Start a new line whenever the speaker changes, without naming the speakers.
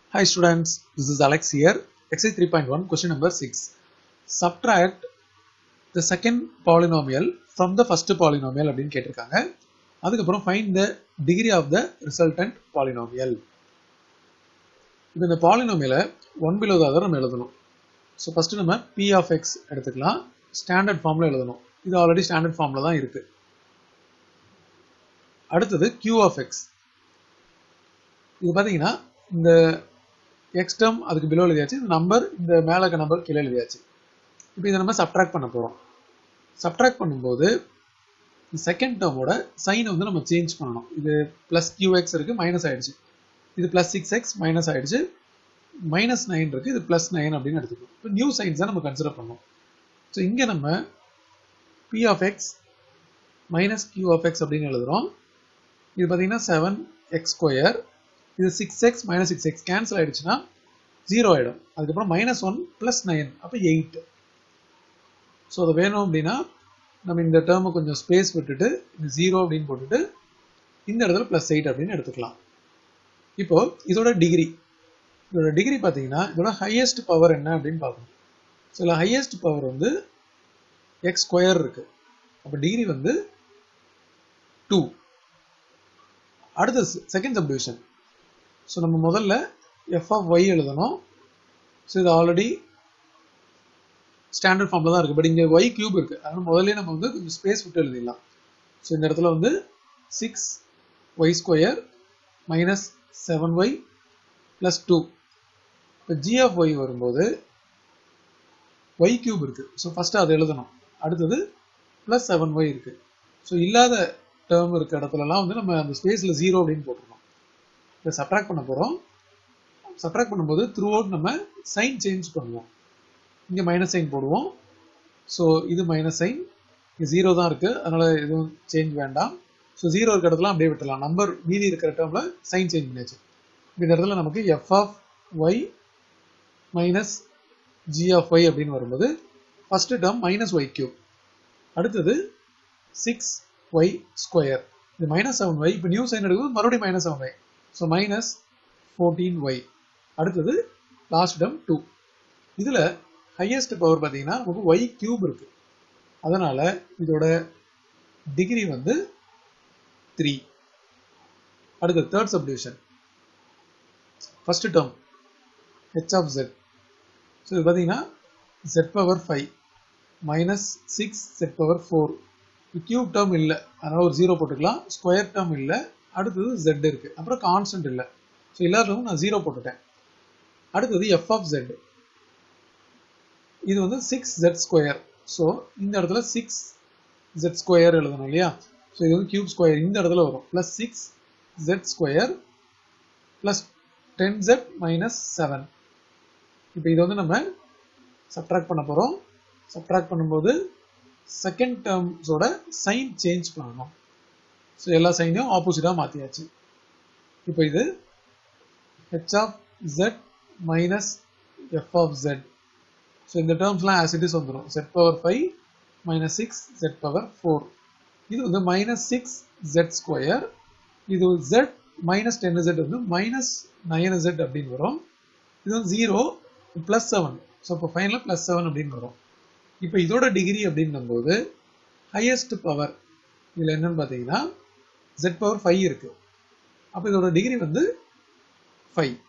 Hi students, this is Alex here. Exercise 3.1, question number 6. Subtract the second polynomial from the first polynomial அப்படின்னு கேட்டிருக்காங்க அதுக்கப்புறம் find the degree of the resultant polynomial. இப்போ இந்த பாலினாமியலை one below தான் நம்ம எழுதணும் so first நம்ம P of X எடுத்துக்கலாம் ஸ்டாண்டர்ட் ஃபார்மில் எழுதணும் இது ஆல்ரெடி ஸ்டாண்டர்ட் ஃபார்மில் தான் இருக்கு அடுத்தது கியூ ஆஃப் எக்ஸ் இது பார்த்தீங்கன்னா இந்த எக்ஸ் டேர்ம் அதுக்கு பிலோ எழுதியாச்சு இந்த நம்பர் இந்த மேலே இருக்க நம்பர் கீழே எழுதியாச்சு இப்போ இதை நம்ம சப்ட்ராக்ட் பண்ண போகிறோம் சப்ட்ராக்ட் பண்ணும்போது செகண்ட் டேர்மோட சைனை வந்து நம்ம சேஞ்ச் பண்ணணும் இது ப்ளஸ் கியூ எக்ஸ் இருக்குது மைனஸ் ஆயிடுச்சு இது ப்ளஸ் சிக்ஸ் எக்ஸ் மைனஸ் ஆயிடுச்சு மைனஸ் நைன் இருக்குது இது ப்ளஸ் நைன் அப்படின்னு எடுத்துக்கணும் இப்போ நியூ சைன்ஸ் தான் நம்ம கன்சிடர் பண்ணோம் ஸோ இங்கே நம்ம P of X minus Q of X அப்படின்னு எழுதுகிறோம் இது பார்த்தீங்கன்னா செவன் எக்ஸ் ஸ்கொயர் இது six X minus six X cancel ஆயிடுச்சுன்னா ஜீரோ ஆகிடும் அதுக்கப்புறம் மைனஸ் ஒன் ப்ளஸ் நைன் அப்போ எயிட் ஸோ அதை வேணும் அப்படின்னா நம்ம இந்த டேர்மை கொஞ்சம் ஸ்பேஸ் விட்டுட்டு இந்த ஜீரோ அப்படின்னு போட்டுட்டு இந்த இடத்துல ப்ளஸ் எயிட் அப்படின்னு எடுத்துக்கலாம் இப்போ இதோட டிகிரி இதோட டிகிரி பார்த்தீங்கன்னா இதோட ஹையஸ்ட் பவர் என்ன அப்படின்னு பார்க்கணும் ஸோ இதில் ஹையஸ்ட் பவர் வந்து எக்ஸ் ஸ்கொயர் இருக்கு அப்போ டிகிரி வந்து டூ அடுத்த செகண்ட் சப்டிவிஷன் ஸோ நம்ம முதல்ல எஃப் ஆஃப் ஒய் எழுதணும் ஸோ இது ஆல்ரெடி ஸ்டாண்டர்ட் ஃபார்மில் தான் இருக்குது பட் இங்கே ஒய் கியூப் இருக்குது அதனால் முதல்ல நம்ம வந்து கொஞ்சம் ஸ்பேஸ் விட்டு எழுதிடலாம் ஸோ இந்த இடத்துல வந்து six Y square minus seven Y plus two இப்போ ஜி ஆஃப் ஒய் வரும்போது ஒய் கியூப் இருக்குது ஸோ ஃபஸ்ட்டு அதை எழுதணும் அடுத்தது ப்ளஸ் செவன் ஒய் இருக்குது ஸோ இல்லாத டேர்ம் இருக்க இடத்துலலாம் வந்து நம்ம அந்த ஸ்பேஸில் ஜீரோ அப்படின்னு போட்டுருணும் இதை சப்ராக்ட் பண்ண போகிறோம் சப்ராக்ட் பண்ணும்போது த்ரூ அவுட் நம்ம சைன் சேஞ்ச் பண்ணுவோம் இங்கே மைனஸ் சைன் போடுவோம் ஸோ இது மைனஸ் சைன் இங்கே ஜீரோ தான் இருக்குது அதனால் எதுவும் சேஞ்ச் வேண்டாம் ஸோ ஜீரோ இருக்கிற இடத்துல அப்படியே விட்டுலாம் நம்பர் மீதி இருக்கிற டேர்மில் சைன் சேஞ்ச் பண்ணியாச்சு இந்த இடத்துல நமக்கு F of Y minus G of Y அப்படின்னு வரும்போது first term minus Y cube அடுத்தது சிக்ஸ் ஒய் ஸ்கொயர் இது மைனஸ் செவன் ஒய் இப்போ நியூ சைன் எடுக்கும்போது மறுபடியும் minus seven Y so minus fourteen Y அடுத்தது லாஸ்ட் டேர்ம் டூ இதில் ஹையஸ்ட் பவர் பார்த்தீங்கன்னா நமக்கு ஒய் கியூப் இருக்குது அதனால் இதோட டிகிரி வந்து த்ரீ அடுத்து third subdivision first term H of Z so இது பார்த்தீங்கன்னா Z power five minus six Z power four cube term இல்லை அதனால் ஒரு ஜீரோ போட்டுக்கலாம் ஸ்கொயர் டேர்ம் இல்லை அடுத்தது ஜெட் இருக்குது அப்புறம் கான்ஸ்டன்ட் இல்லை ஸோ எல்லாருக்கும் நான் ஜீரோ போட்டுட்டேன் அடுத்தது எஃப் ஆஃப் ஜெட் இது வந்து சிக்ஸ் ஜெட் ஸ்கொயர் ஸோ இந்த இடத்துல சிக்ஸ் ஜெட் ஸ்கொயர் எழுதணும் இல்லையா ஸோ இது வந்து கியூப் ஸ்கொயர் இந்த இடத்துல வரும் plus six Z square plus ten Z minus seven இப்போ இது வந்து நம்ம சப்ட்ராக்ட் பண்ண போகிறோம் சப்ட்ராக்ட் பண்ணும்போது செகண்ட் டேர்ம்ஸோட சைன் சேஞ்ச் பண்ணணும் ஸோ எல்லா சைனையும் ஆப்போசிட்டாக மாற்றியாச்சு இப்போ இது H of Z minus F of Z so இந்த டேர்ம்ஸ்லாம் ஆஸ் இட் இஸ் வந்துடும் Z power five minus six Z power four இது வந்து மைனஸ் சிக்ஸ் ஜெட் ஸ்கொயர் இது ஜெட் மைனஸ் டென் ஜெட் வந்து மைனஸ் நைன் ஜெட் அப்படின்னு வரும் இது வந்து ஜீரோ ப்ளஸ் செவன் ஸோ இப்போ ஃபைனலாக ப்ளஸ் செவன் அப்படின்னு வரும் இப்போ இதோட டிகிரி அப்படின்னும்போது ஹையஸ்ட் பவர் இதில் என்னன்னு பார்த்தீங்கன்னா ஜெட் பவர் ஃபைவ் இருக்குது அப்போ இதோட டிகிரி வந்து ஃபைவ்